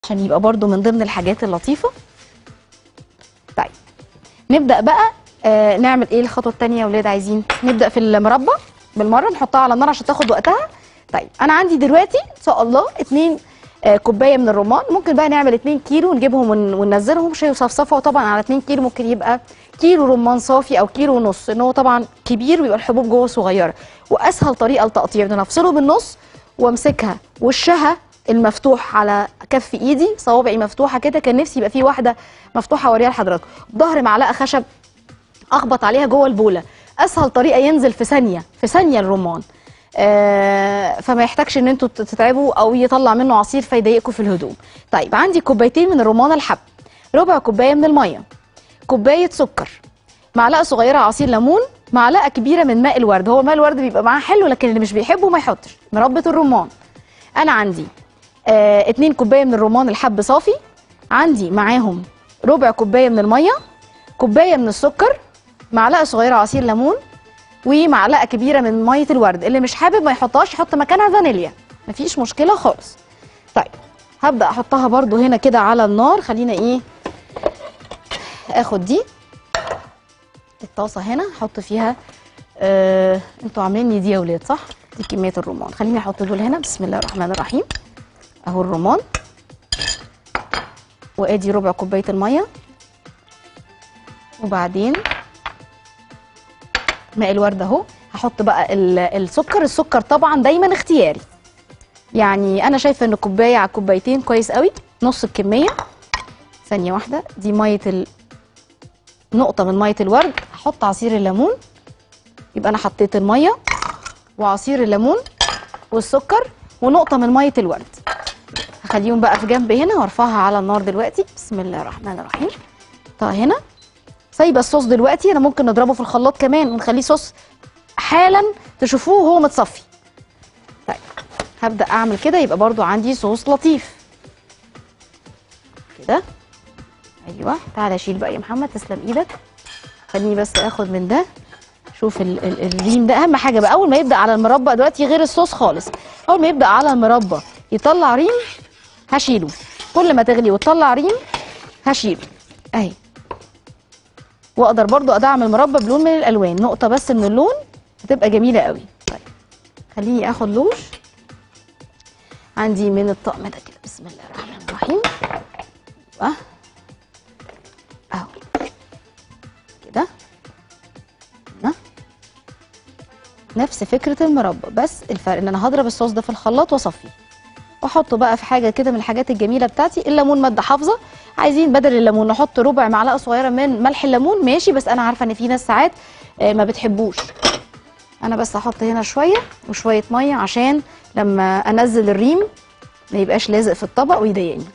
عشان يبقى برضو من ضمن الحاجات اللطيفه طيب نبدا بقى آه نعمل ايه الخطوه الثانيه يا ولاد عايزين نبدا في المربى بالمره نحطها على النار عشان تاخد وقتها طيب انا عندي دلوقتي ان شاء الله اتنين آه كوبايه من الرمان ممكن بقى نعمل 2 كيلو ونجيبهم ون- وننزلهم مش هيصفصفوا طبعا على 2 كيلو ممكن يبقى كيلو رمان صافي او كيلو ونص ان هو طبعا كبير ويبقى الحبوب جوه صغيره واسهل طريقه لتقطيع ان انا افصله بالنص وامسكها وشها المفتوح على كف ايدي صوابعي مفتوحه كده كان نفسي يبقى في واحده مفتوحه اوريها لحضراتكم ظهر معلقه خشب اخبط عليها جوه البوله اسهل طريقه ينزل في ثانيه في ثانيه الرمان آه فما يحتاجش ان انتوا تتعبوا او يطلع منه عصير فيضايقكم في الهدوم طيب عندي كوبايتين من الرمان الحب ربع كوبايه من الميه كوبايه سكر معلقه صغيره عصير ليمون معلقه كبيره من ماء الورد هو ماء الورد بيبقى معاه حلو لكن اللي مش بيحبه ما يحطش مربى الرمان انا عندي آه اتنين كوبايه من الرمان الحب صافي عندي معاهم ربع كوبايه من الميه كوبايه من السكر معلقه صغيره عصير ليمون ومعلقه كبيره من ميه الورد اللي مش حابب ما يحطهاش يحط مكانها فانيليا مفيش مشكله خالص طيب هبدا احطها برضو هنا كده على النار خلينا ايه اخد دي الطاسه هنا احط فيها آه، انتوا عاملين لي دي يا ولاد صح دي كميه الرمان خليني احط دول هنا بسم الله الرحمن الرحيم اهو الرمان وادي ربع كوبايه الميه وبعدين ماء الورد اهو هحط بقى ال- السكر السكر طبعا دايما اختياري يعني انا شايفه ان كوبايه على كوبايتين كويس قوي نص الكميه ثانيه واحده دي ميه ال... نقطه من ميه الورد هحط عصير الليمون يبقى انا حطيت الميه وعصير الليمون والسكر ونقطه من ميه الورد هخليهم بقى في جنب هنا وارفعها على النار دلوقتي بسم الله الرحمن الرحيم طيب هنا سايبه الصوص دلوقتي انا ممكن نضربه في الخلاط كمان ونخليه صوص حالا تشوفوه وهو متصفي طيب هبدا اعمل كده يبقى برضو عندي صوص لطيف كده ايوه تعالى شيل بقى يا محمد تسلم ايدك خليني بس اخد من ده شوف ال ال الريم ده اهم حاجه بقى اول ما يبدا على المربى دلوقتي غير الصوص خالص اول ما يبدا على المربى يطلع ريم هشيله كل ما تغلي وتطلع ريم هشيله اهي واقدر برضو ادعم المربى بلون من الالوان نقطه بس من اللون هتبقى جميله قوي طيب خليني اخد لوش عندي من الطقم ده كده بسم الله الرحمن الرحيم ايوه اهو كده هنا. نفس فكره المربى بس الفرق ان انا هضرب الصوص ده في الخلاط واصفيه واحطه بقى في حاجه كده من الحاجات الجميله بتاعتي الليمون ماده حافظه عايزين بدل الليمون نحط ربع معلقه صغيره من ملح الليمون ماشي بس انا عارفه ان في ناس ساعات آه، ما بتحبوش انا بس هحط هنا شويه وشويه ميه عشان لما انزل الريم ما يبقاش لازق في الطبق ويضايقني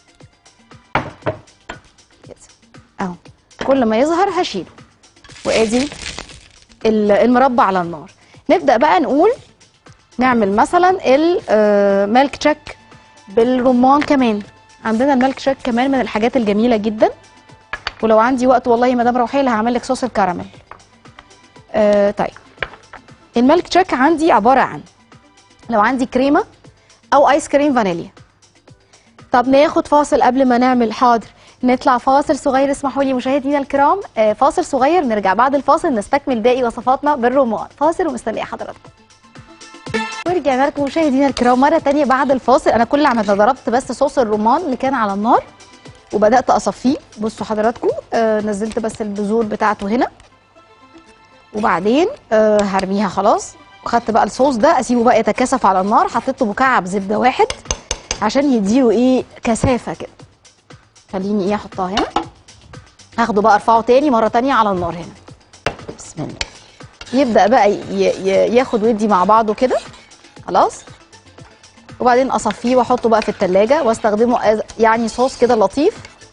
كده اهو كل ما يظهر هشيله وادي ال- المربى على النار نبدا بقى نقول نعمل مثلا الميلك تشيك بالرمان كمان عندنا الميلك شيك كمان من الحاجات الجميله جدا ولو عندي وقت والله يا مدام روحيه اللي هعمل لك صوص الكراميل آه طيب الميلك تشيك عندي عباره عن لو عندي كريمه او ايس كريم فانيليا طب ناخد فاصل قبل ما نعمل حاضر نطلع فاصل صغير اسمحوا لي مشاهدينا الكرام آه فاصل صغير نرجع بعد الفاصل نستكمل باقي وصفاتنا بالرمان فاصل ومستنيه حضراتكم ورجعنا لكم مشاهدينا الكرام مره تانية بعد الفاصل انا كل اللي عملته ضربت بس صوص الرمان اللي كان على النار وبدات اصفيه بصوا حضراتكم آه نزلت بس البذور بتاعته هنا وبعدين آه هرميها خلاص وخدت بقى الصوص ده اسيبه بقى يتكاثف على النار حطيت له مكعب زبده واحد عشان يديله ايه كثافه كده خليني ايه احطها هنا هاخده بقى ارفعه تاني مره تانية على النار هنا بسم الله يبدا بقى ي- ي- ياخد ويدي مع بعضه كده خلاص وبعدين اصفيه واحطه بقى في التلاجة واستخدمه as- يعني صوص كده لطيف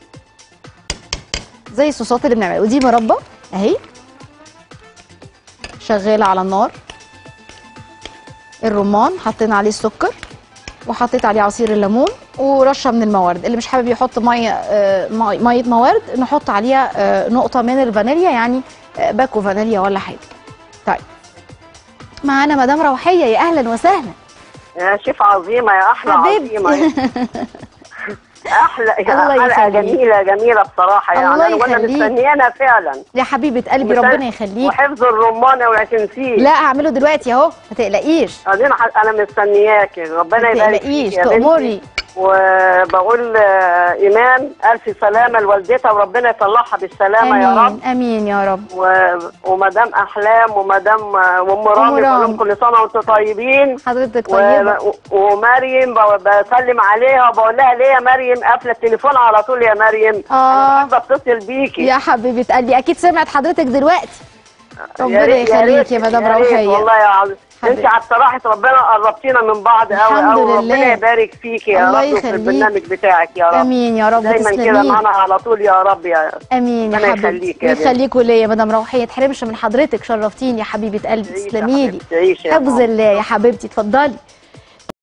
زي الصوصات اللي بنعملها ودي مربى اهي شغاله على النار الرمان حطينا عليه السكر وحطيت عليه عصير الليمون ورشه من الموارد اللي مش حابب يحط ميه آه، مي- ميه موارد نحط عليها آه، نقطه من الفانيليا يعني آه، باكو فانيليا ولا حاجه طيب معانا مدام روحيه يا اهلا وسهلا يا شيف عظيمة يا أحلى حبيبتي. عظيمة احلى الله حلقه يخليك. جميله جميله بصراحه يعني الله انا وانا يخليك. مستنيانا فعلا يا حبيبه قلبي ومستن- ربنا يخليك وحفظ الرمانه والعسنسين لا هعمله دلوقتي اهو ما تقلقيش بعدين ح- انا مستنياكي ربنا ما يبارك تقلقيش فيك يا بنتي. تأمري وبقول آه، ايمان الف سلامه لوالدتها وربنا يطلعها بالسلامه يا رب امين امين يا رب و... ومدام احلام ومدام آه، وام رامي رامي. بقول لهم كل سنه وانتم طيبين حضرتك و... طيبه و- ومريم ب- بسلم عليها وبقول لها ليه يا مريم قافله التليفون على طول يا مريم آه. انا بحب اتصل بيكي يا حبيبه قلبي اكيد سمعت حضرتك دلوقتي يا ربنا ريت- يخليك ريت- يا مدام ريت روحيه والله يا عظيم حبيبتي. انت على صراحه ربنا قربتينا من بعض قوي الحمد قوي لله. ربنا يبارك فيكي يا الله رب وفي يخليك. البرنامج بتاعك يا رب امين يا رب دايما كده تسلمي معانا على طول يا رب يا امين يا ربنا حبيبتي يخليك يا بنتي. يخليكوا ليا يا مدام روحيه تحرمش من حضرتك شرفتيني يا حبيبه قلبي تعيشي يا تسلمي لي حبيبتي، تعيشي يا حفظ ماما. الله يا حبيبتي اتفضلي